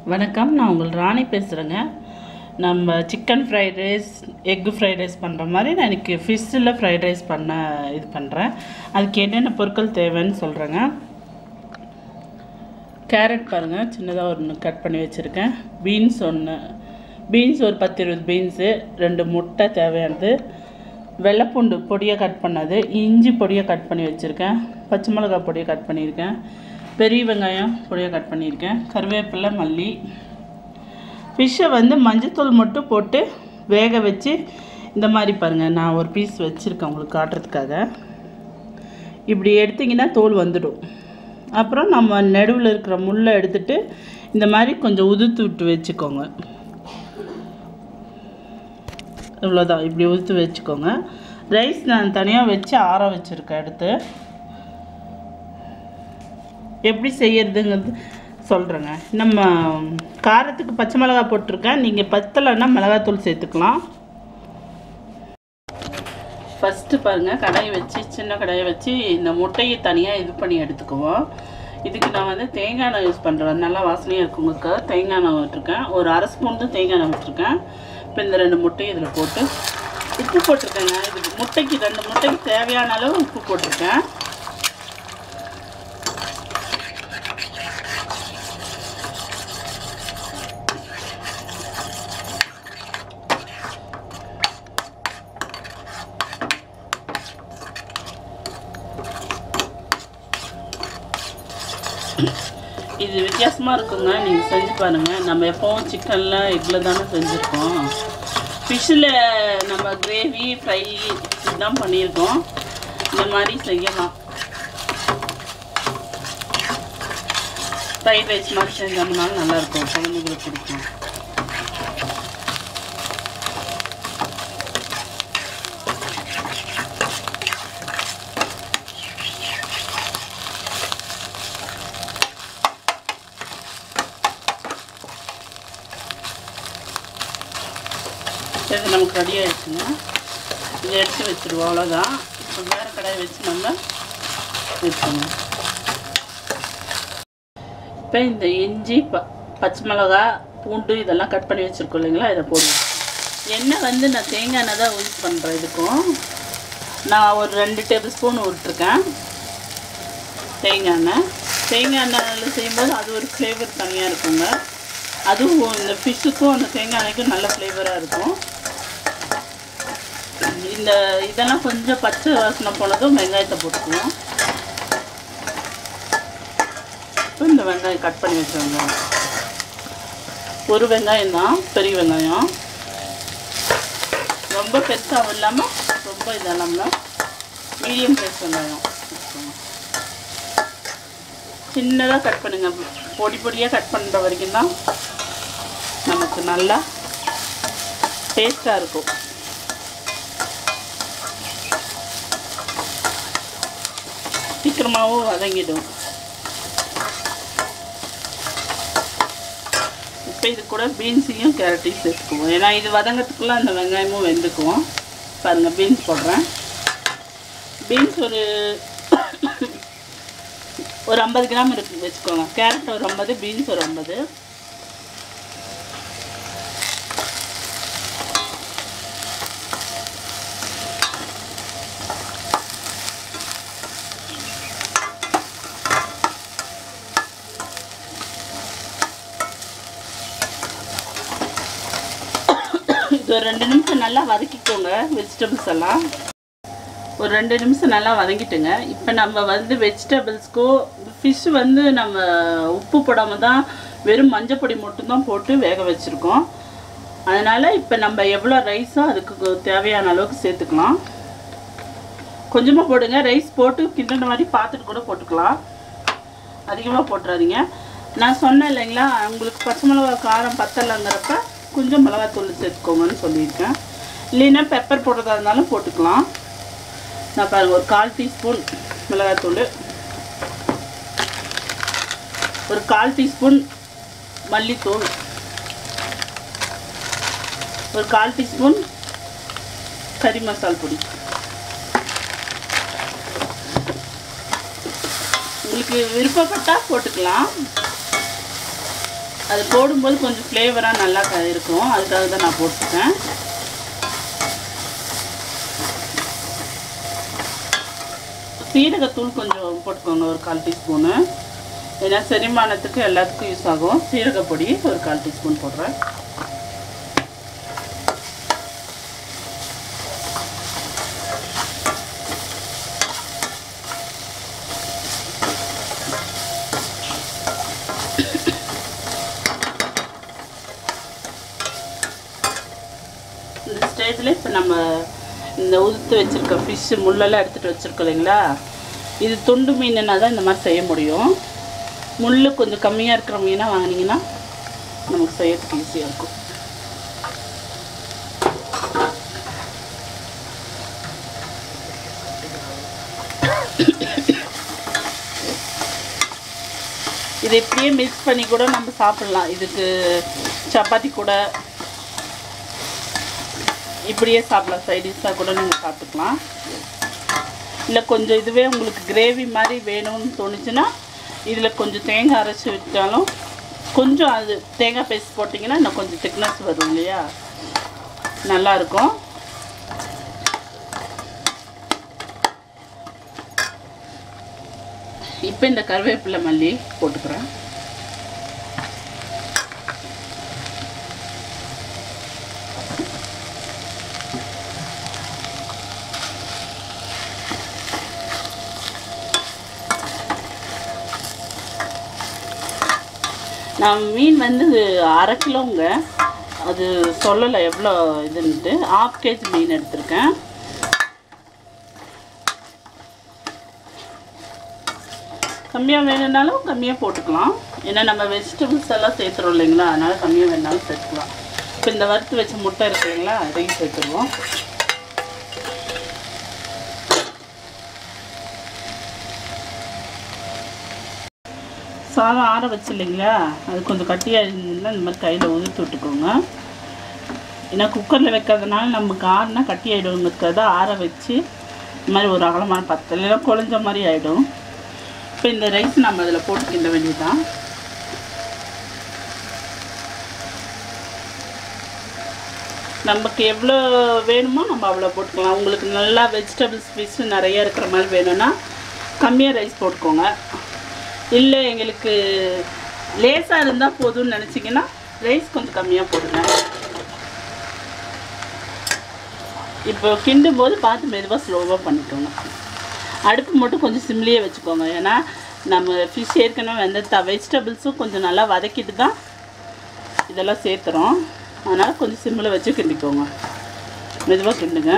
வணக்கம் நான் உங்கள் ராணி பேசுகிறேங்க நம்ம chicken fried rice egg fried rice பண்ணுற மாதிரி நான் எனக்கு ஃபிஷ்ஷில் ஃப்ரைட் ரைஸ் பண்ண இது பண்ணுறேன் அதுக்கு என்னென்ன பொருட்கள் தேவைன்னு சொல்கிறேங்க கேரட் பாருங்கள் சின்னதாக ஒன்று கட் பண்ணி வச்சுருக்கேன் பீன்ஸ் ஒன்று பீன்ஸ் ஒரு பத்து இருபது பீன்ஸு ரெண்டு முட்டை தேவையானது வெள்ளைப்பூண்டு பொடியாக கட் பண்ணது இஞ்சி பொடியாக கட் பண்ணி வச்சுருக்கேன் பச்சை மிளகாய் பொடியை கட் பண்ணியிருக்கேன் பெரிய வெங்காயம் பொடியாக கட் பண்ணியிருக்கேன் கருவேப்பிலை மல்லி ஃபிஷ்ஷை வந்து மஞ்சத்தூள் மட்டும் போட்டு வேக வச்சு இந்த மாதிரி பாருங்கள் நான் ஒரு பீஸ் வச்சுருக்கேன் உங்களுக்கு காட்டுறதுக்காக இப்படி எடுத்திங்கன்னா தோல் வந்துடும் அப்புறம் நம்ம நடுவில் இருக்கிற முள்ளை எடுத்துட்டு இந்த மாதிரி கொஞ்சம் உதுத்து விட்டு வச்சுக்கோங்க இவ்வளோதான் இப்படி உதுத்து வச்சுக்கோங்க ரைஸ் நான் தனியாக வச்சு ஆற வச்சுருக்கேன் எடுத்து எப்படி செய்யறதுங்கிறது சொல்கிறேங்க நம்ம காரத்துக்கு பச்சை மிளகாய் போட்டிருக்கேன் நீங்கள் பத்தலைன்னா மிளகாத்தூள் சேர்த்துக்கலாம் ஃபஸ்ட்டு பாருங்கள் கடாயை வச்சு சின்ன கடாயை வச்சு இந்த முட்டையை தனியாக இது பண்ணி எடுத்துக்குவோம் இதுக்கு நான் வந்து தேங்காய் எண்ணெய் யூஸ் பண்ணுறேன் நல்லா வாசனையாக இருக்குங்களுக்கு தேங்காய் எண்ணெய் விட்டுருக்கேன் ஒரு அரை ஸ்பூன் தான் தேங்காய் எண்ணெய் விட்டுருக்கேன் இப்போ இந்த ரெண்டு முட்டையை இதில் போட்டு உப்பு போட்டிருக்கேங்க இதுக்கு முட்டைக்கு ரெண்டு முட்டைக்கு தேவையான அளவு உப்பு போட்டிருக்கேன் இது வித்தியாசமாக இருக்குங்க நீங்கள் செஞ்சு பாருங்கள் நம்ம எப்போவும் சிக்கனில் எக்கில் தானே செஞ்சுருக்கோம் ஃபிஷ்ஷில் நம்ம கிரேவி ஃப்ரை இதுதான் பண்ணியிருக்கோம் இந்த மாதிரி செய்யலாம் ஃப்ரைட் ரைஸ் மாதிரி செஞ்சோம்னாலும் நல்லாயிருக்கும் குழந்தைங்களுக்கு பிடிக்கும் இது நமக்கு ரெடி ஆயிடுச்சுங்க இதை எடுத்து வச்சுருவோம் அவ்வளோதான் இப்போ வேறு கடாயை வச்சு நம்ம வச்சுக்கோங்க இப்போ இந்த இஞ்சி ப பச்சை மிளகா பூண்டு இதெல்லாம் கட் பண்ணி வச்சுருக்கோம் இல்லைங்களா இதை போடுவோம் எண்ணெய் வந்து நான் தேங்காய் எண்ணெய் தான் யூஸ் பண்ணுறேன் இதுக்கும் நான் ஒரு ரெண்டு டேபிள் ஸ்பூன் விட்டுருக்கேன் தேங்காய் எண்ணெய் தேங்காய் எண்ணெயில் செய்யும்போது அது ஒரு ஃப்ளேவர் தனியாக இருக்குங்க அதுவும் இந்த ஃபிஷ்ஷுக்கும் அந்த தேங்காய் எண்ணெய்க்கும் நல்ல ஃப்ளேவராக இருக்கும் இந்த இதெல்லாம் கொஞ்சம் பச்சை வாசனை போனதும் வெங்காயத்தை போட்டுக்குவோம் இப்போ இந்த வெங்காயம் கட் பண்ணி வச்ச வெங்காயம் ஒரு வெங்காயம் தான் பெரிய வெங்காயம் ரொம்ப பெருசாகவும் இல்லாமல் ரொம்ப இதெல்லாம் மீடியம் சைஸ் வெங்காயம் சின்னதாக கட் பண்ணுங்க பொடி பொடியாக கட் பண்ணுற வரைக்கும் தான் நமக்கு நல்லா டேஸ்ட்டாக இருக்கும் சீக்கிரமாகவும் வதங்கிடும் இப்போ இது கூட பீன்ஸையும் கேரட்டையும் சேர்த்துக்குவோம் ஏன்னா இது வதங்கிறதுக்குள்ளே அந்த வெங்காயமும் வெந்துக்குவோம் பாருங்கள் பீன்ஸ் போடுறேன் பீன்ஸ் ஒரு ஒரு ஐம்பது கிராம் இருக்கு வச்சுக்கோங்க கேரட் ஒரு ஐம்பது பீன்ஸ் ஒரு ஐம்பது இது ஒரு ரெண்டு நிமிஷம் நல்லா வதக்கிக்கோங்க வெஜிடபிள்ஸ் எல்லாம் ஒரு ரெண்டு நிமிஷம் நல்லா வதங்கிட்டுங்க இப்போ நம்ம வந்து வெஜிடபிள்ஸ்க்கோ ஃபிஷ் வந்து நம்ம உப்பு போடாமல் தான் வெறும் மஞ்சள் பொடி மட்டும்தான் போட்டு வேக வச்சுருக்கோம் அதனால் இப்போ நம்ம எவ்வளோ ரைஸோ அதுக்கு தேவையான அளவுக்கு சேர்த்துக்கலாம் கொஞ்சமாக போடுங்க ரைஸ் போட்டு கிண்டுன மாதிரி பார்த்துட்டு கூட போட்டுக்கலாம் அதிகமாக போட்டுறாதீங்க நான் சொன்னேன் இல்லைங்களா உங்களுக்கு பச்சை மிளகா காரம் பத்தலைங்கிறப்ப கொஞ்சம் மிளகாத்தூள் சேர்த்துக்கோங்கன்னு சொல்லியிருக்கேன் இல்லைன்னா பெப்பர் போடுறதா இருந்தாலும் போட்டுக்கலாம் நான் பாருங்கள் ஒரு கால் டீஸ்பூன் மிளகாத்தூள் ஒரு கால் டீஸ்பூன் மல்லித்தூள் ஒரு கால் டீஸ்பூன் கறி மசால் பொடி உங்களுக்கு விருப்பப்பட்டால் போட்டுக்கலாம் அது போடும்போது கொஞ்சம் ஃப்ளேவராக நல்லா க- இருக்கும் அதுக்காக தான் நான் போட்டுருக்கேன் சீரகத்தூள் கொஞ்சம் போட்டுக்கோங்க ஒரு கால் டீஸ்பூனு ஏன்னா செரிமானத்துக்கு எல்லாத்துக்கும் யூஸ் ஆகும் சீரகப்பொடி ஒரு கால் டீஸ்பூன் போடுறேன் இந்த ஸ்டேஜில் இப்போ நம்ம இந்த உதுத்து வச்சுருக்க ஃபிஷ்ஷு முள்ளெல்லாம் எடுத்துகிட்டு வச்சுருக்கோம் இல்லைங்களா இது துண்டு மீனுன்னா தான் இந்த மாதிரி செய்ய முடியும் முள் கொஞ்சம் கம்மியாக இருக்கிற மீனாக வாங்கினீங்கன்னா நமக்கு செய்யறதுக்கு ஈஸியாக இருக்கும் இது இப்படியே மிக்ஸ் பண்ணி கூட நம்ம சாப்பிட்லாம் இதுக்கு சப்பாத்தி கூட இப்படியே சாப்பிடலாம் சைடிஷாக கூட நீங்கள் சாப்பிட்டுக்கலாம் இல்லை கொஞ்சம் இதுவே உங்களுக்கு கிரேவி மாதிரி வேணும்னு தோணுச்சுன்னா இதில் கொஞ்சம் தேங்காய் அரைச்சி விட்டாலும் கொஞ்சம் அது தேங்காய் பேஸ்ட் போட்டிங்கன்னா இன்னும் கொஞ்சம் திக்னஸ் வரும் இல்லையா நல்லாயிருக்கும் இப்போ இந்த கருவேப்பிலை மல்லி போட்டுக்கிறேன் நான் மீன் வந்து அரை கிலோங்க அது சொல்லலை எவ்வளோ இதுன்ட்டு ஆஃப் கேஜி மீன் எடுத்திருக்கேன் கம்மியாக வேணும்னாலும் கம்மியாக போட்டுக்கலாம் ஏன்னா நம்ம வெஜிடபிள்ஸ் எல்லாம் சேர்த்துறோம் இல்லைங்களா அதனால் கம்மியாக வேணாலும் சேர்த்துக்கலாம் இப்போ இந்த வறுத்து வச்ச முட்டை இருக்கு இல்லைங்களா அதையும் சேர்த்துருவோம் சாதம் ஆற வச்சு இல்லைங்களா அது கொஞ்சம் கட்டியாக இருந்ததுன்னா இந்த மாதிரி கையில் உதுத்து விட்டுக்கோங்க ஏன்னா குக்கரில் வைக்கிறதுனால நமக்கு ஆறுனா கட்டி ஆகிடுங்கிறதுக்காக தான் ஆற வச்சு இந்த மாதிரி ஒரு அகலமான பத்தல் இல்லைன்னா குழஞ்ச மாதிரி ஆகிடும் இப்போ இந்த ரைஸ் நம்ம அதில் போட்டு கிண்ட வேண்டியதுதான் நமக்கு எவ்வளோ வேணுமோ நம்ம அவ்வளோ போட்டுக்கலாம் உங்களுக்கு நல்லா வெஜிடபிள்ஸ் ஃபிஷ் நிறைய இருக்கிற மாதிரி வேணும்னா கம்மியாக ரைஸ் போட்டுக்கோங்க இல்லை எங்களுக்கு லேசாக இருந்தால் போதும்னு நினச்சிங்கன்னா ரைஸ் கொஞ்சம் கம்மியாக போடுங்க இப்போ கிண்டும் போது பார்த்து மெதுவாக ஸ்லோவாக பண்ணிக்கோங்க அடுப்பு மட்டும் கொஞ்சம் சிம்லேயே வச்சுக்கோங்க ஏன்னா நம்ம ஃபிஷ் ஏற்கனவே வெந்த வெஜிடபிள்ஸும் கொஞ்சம் நல்லா வதக்கிட்டு தான் இதெல்லாம் சேர்த்துறோம் அதனால் கொஞ்சம் சிம்மில் வச்சு கிண்டிக்கோங்க மெதுவாக கிண்டுங்க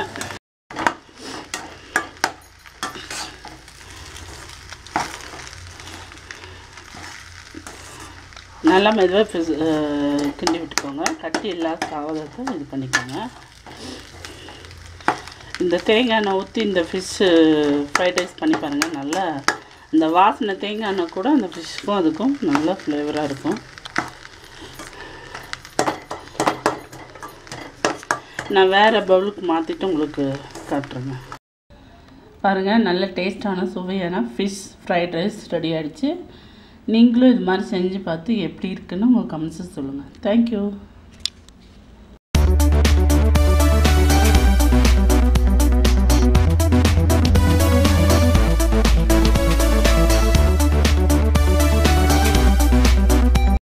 நல்லா மெதுவாக ஃபிஸ் கிண்டி விட்டுக்கோங்க கட்டி இல்லாத சாவதத்தை இது பண்ணிக்கோங்க இந்த தேங்காய் எண்ணெய் ஊற்றி இந்த ஃபிஷ்ஷு ஃப்ரைட் ரைஸ் பண்ணி பாருங்கள் நல்லா இந்த வாசனை தேங்காய் எண்ணெய் கூட அந்த ஃபிஷ்ஷுக்கும் அதுக்கும் நல்லா ஃப்ளேவராக இருக்கும் நான் வேறு பவுலுக்கு மாற்றிட்டு உங்களுக்கு காட்டுறேங்க பாருங்கள் நல்ல டேஸ்டான சுவையான ஃபிஷ் ஃப்ரைட் ரைஸ் ரெடி ஆகிடுச்சு நீங்களும் இது மாதிரி செஞ்சு பார்த்து எப்படி இருக்குன்னு உங்களுக்கு கமெண்ட்ஸில் சொல்லுங்கள் தேங்க்யூ